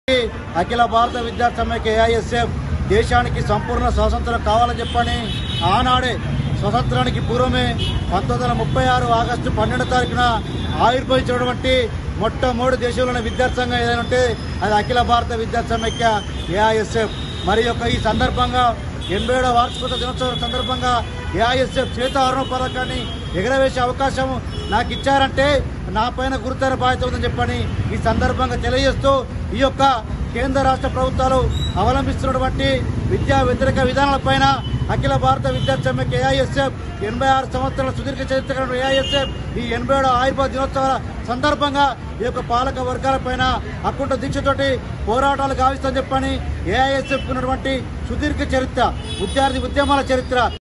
అఖిల భారత విద్యార్థి సమైక్య ఏఐఎస్ఎఫ్ దేశానికి సంపూర్ణ స్వాతంత్రం కావాలని చెప్పని ఆనాడే స్వతంత్రానికి పూర్వమే పంతొమ్మిది వందల ముప్పై ఆరు ఆగస్టు పన్నెండో తారీఖున ఆవిర్భవించినటువంటి మొట్టమొదటి దేశంలోని విద్యార్థి సంఘం ఏదైనా ఉంటే అది అఖిల భారత విద్యార్థి సమైక్య ఏఐఎస్ఎఫ్ మరి యొక్క ఈ సందర్భంగా ఎనభై ఏడవ వార్షికోత్సవ దినోత్సవం సందర్భంగా ఏఐఎస్ఎఫ్ చేతావరణ పథకాన్ని ఎగరవేసే అవకాశం నాకు ఇచ్చారంటే నా పైన గురుతర బాధ్యత ఉందని చెప్పని ఈ సందర్భంగా తెలియజేస్తూ ఈ యొక్క కేంద్ర రాష్ట్ర ప్రభుత్వాలు అవలంబిస్తున్నటువంటి విద్యా వ్యతిరేక విధానాలపైన అఖిల భారత విద్యార్థి సమ్మెకి ఏఐఎస్ఎఫ్ ఎనభై ఆరు సంవత్సరాల సుదీర్ఘ చరిత్ర కలిగిన ఏఐఎస్ఎఫ్ ఈ ఎనభై ఏడవ ఆయుర్వేద దినోత్సవాల సందర్భంగా ఈ యొక్క పాలక వర్గాలపైన అకుంఠ దీక్షతోటి పోరాటాలు గావిస్తని చెప్పని ఏఐఎస్ఎఫ్ ఉన్నటువంటి సుదీర్ఘ చరిత్ర విద్యార్థి ఉద్యమాల చరిత్ర